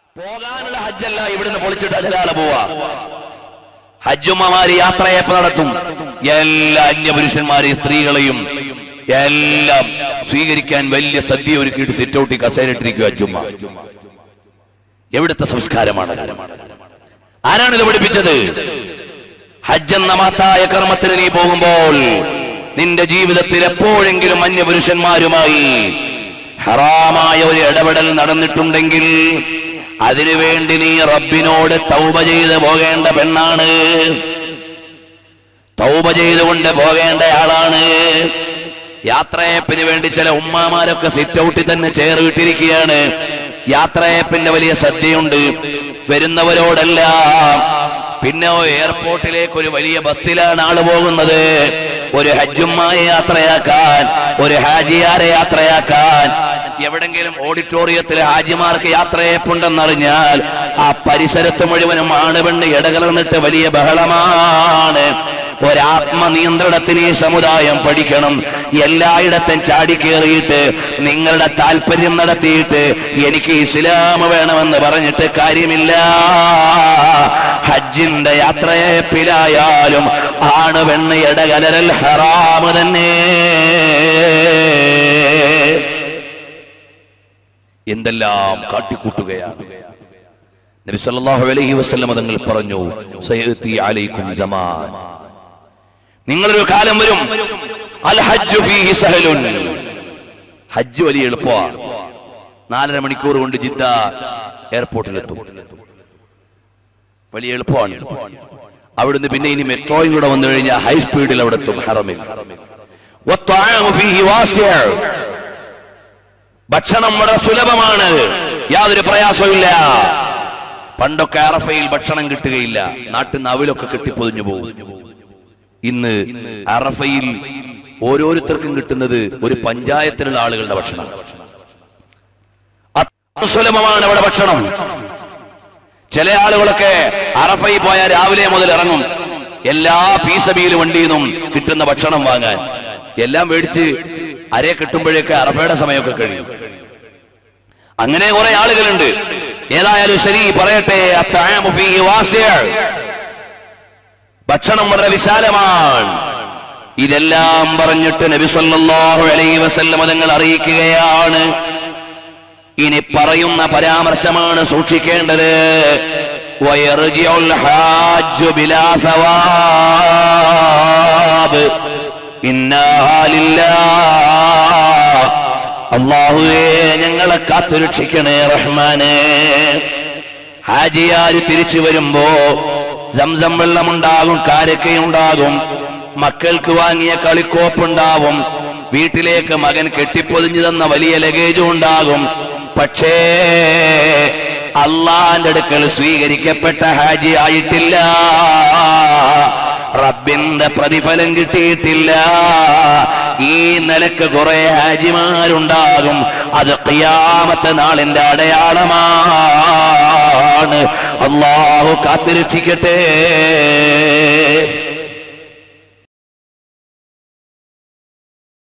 പോകാനുള്ള ഹജ്ജല്ല ഇവിടുന്ന് പൊളിച്ചിട്ട് അജലാല പോവാ ഹജ്ജുമ്മമാര് യാത്രയപ്പ് നടത്തും എല്ലാ അന്യപുരുഷന്മാരെയും സ്ത്രീകളെയും എല്ലാം സ്വീകരിക്കാൻ വലിയ സദ്യ ഒരുക്കിയിട്ട് സിറ്റ് ഔട്ടി കസേരയിട്ടിരിക്കുക ഹജ്ജുമ്മ എവിടുത്തെ സംസ്കാരമാണ് ആരാണ് ഇത് പഠിപ്പിച്ചത് ഹജ്ജ് എന്ന മഹത്തായ കർമ്മത്തിന് നീ പോകുമ്പോൾ നിന്റെ ജീവിതത്തിൽ എപ്പോഴെങ്കിലും അന്യപുരുഷന്മാരുമായി ഹറാമായ ഒരു ഇടപെടൽ നടന്നിട്ടുണ്ടെങ്കിൽ അതിനുവേണ്ടി നീ റബ്ബിനോട് തൗബ ചെയ്ത് പോകേണ്ട പെണ്ണാണ് തൗബ ചെയ്തുകൊണ്ട് പോകേണ്ട ആളാണ് യാത്രയപ്പിന് വേണ്ടി ചില ഉമ്മാമാരൊക്കെ സിറ്റ് ഔട്ടിൽ തന്നെ ചേർവിട്ടിരിക്കുകയാണ് യാത്രയപ്പിന്റെ വലിയ സദ്യയുണ്ട് വരുന്നവരോടെല്ലാം പിന്നെ എയർപോർട്ടിലേക്ക് ഒരു വലിയ ബസ്സിലാണ് ആള് പോകുന്നത് ഒരു ഹജ്ജുമ്മായി യാത്രയാക്കാൻ ഒരു ഹാജിയാരെ യാത്രയാക്കാൻ എവിടെങ്കിലും ഓഡിറ്റോറിയത്തിൽ ഹാജിമാർക്ക് യാത്രയപ്പുണ്ടെന്നറിഞ്ഞാൽ ആ പരിസരത്ത് മുഴുവനും ആണ് പെണ്ണ് ഇടകലർന്നിട്ട് വലിയ ബഹളമാണ് ഒരാത്മനിയന്ത്രണത്തിന് ഈ സമുദായം പഠിക്കണം എല്ലായിടത്തും ചാടിക്കേറിയിട്ട് നിങ്ങളുടെ താല്പര്യം നടത്തിയിട്ട് എനിക്ക് ഇസ്ലാം വേണമെന്ന് പറഞ്ഞിട്ട് കാര്യമില്ല ഹജ്ജിന്റെ യാത്രയപ്പിലായാലും ആണ് പെണ്ണ് ഇടകലരൽ ഹറാമ് തന്നെ എന്തെല്ലാം കാട്ടിക്കൂട്ടുകയാണ് നബി സല്ലല്ലാഹു അലൈഹി വസല്ലം തങ്ങൾ പറഞ്ഞു സയഅതി അലൈക്കും സമാൻ നിങ്ങളൊരു കാലം വരും അൽ ഹജ്ജു ഫീഹി സഹലുൻ ഹജ്ജ് വലിയ എളുപ്പമാണ് നാലര മണിക്കൂർ കൊണ്ട് ജിദ്ദ എയർപോർട്ടിലെത്തും വലിയ എളുപ്പമാണ് അവിടുന്ന് പിന്നെ ഇനി മെട്രോയും കൂടെ വന്നു കഴിഞ്ഞാൽ ഹൈ സ്പീഡിൽ അവിടെ എത്തും ഹറമിൽ വത്ത്വാഅമു ഫീഹി വാസിഅ. ഭക്ഷണം വളരെ സുലഭമാണ് യാതൊരു പ്രയാസമില്ല പണ്ടൊക്കെ അറഫയിൽ ഭക്ഷണം കിട്ടുകയില്ല നാട്ടിൽ നിന്ന് അവിലൊക്കെ കെട്ടിപ്പൊതിഞ്ഞു പോകും ഇന്ന് അറഫയിൽ ഓരോരുത്തർക്കും കിട്ടുന്നത് ഒരു പഞ്ചായത്തിലുള്ള ആളുകളുടെ ഭക്ഷണം അത്ര സുലഭമാണ് അവിടെ ഭക്ഷണം ചില ആളുകളൊക്കെ അറഫയിൽ പോയാൽ രാവിലെ മുതൽ ഇറങ്ങും എല്ലാ ഫീസബിയിൽ വണ്ടിയിൽ നിന്നും കിട്ടുന്ന ഭക്ഷണം വാങ്ങാൻ എല്ലാം മേടിച്ച് അരയെ കിട്ടുമ്പോഴേക്ക് അറഫയുടെ സമയമൊക്കെ കഴിയും അങ്ങനെ കുറെ ആളുകളുണ്ട് ഏതായാലും ശരി പറയട്ടെ അത്താഴമു ഫീഹി വാസിഅ. ഭക്ഷണം വളരെ വിശാലമാണ് ഇതെല്ലാം പറഞ്ഞിട്ട് നബി സല്ലല്ലാഹു അലൈഹി വസല്ലം തങ്ങൾ അറിയിക്കുകയാണ് ഇനി പറയുന്ന പരാമർശമാണ് സൂക്ഷിക്കേണ്ടത് വയർജിഉൽ ഹാജ്ജു ബിലാ സവാബ് ഇന്നാ ലില്ലാഹ് അള്ളാഹുവേ ഞങ്ങളെ കാത്തുരക്ഷിക്കണേ റഹ്മാനെ ഹാജിയാര് തിരിച്ചു വരുമ്പോ സംസം വെള്ളമുണ്ടാകും കാരക്കയുണ്ടാകും മക്കൾക്ക് വാങ്ങിയ കളിക്കോപ്പുണ്ടാവും വീട്ടിലേക്ക് മകൻ കെട്ടിപ്പൊതിഞ്ഞു തന്ന വലിയ ലഗേജും ഉണ്ടാകും പക്ഷേ അള്ളാന്റെ അടുക്കൽ സ്വീകരിക്കപ്പെട്ട ഹാജി ആയിട്ടില്ല റബ്ബിന്റെ പ്രതിഫലം കിട്ടിയിട്ടില്ല ഈ നിലക്ക് കുറെ ഹാജിമാരുണ്ടാകും അത് ഖിയാമത്തെ നാളിന്റെ അടയാളമാണ് അള്ളാഹു കാത്തിരക്ഷിക്കട്ടെ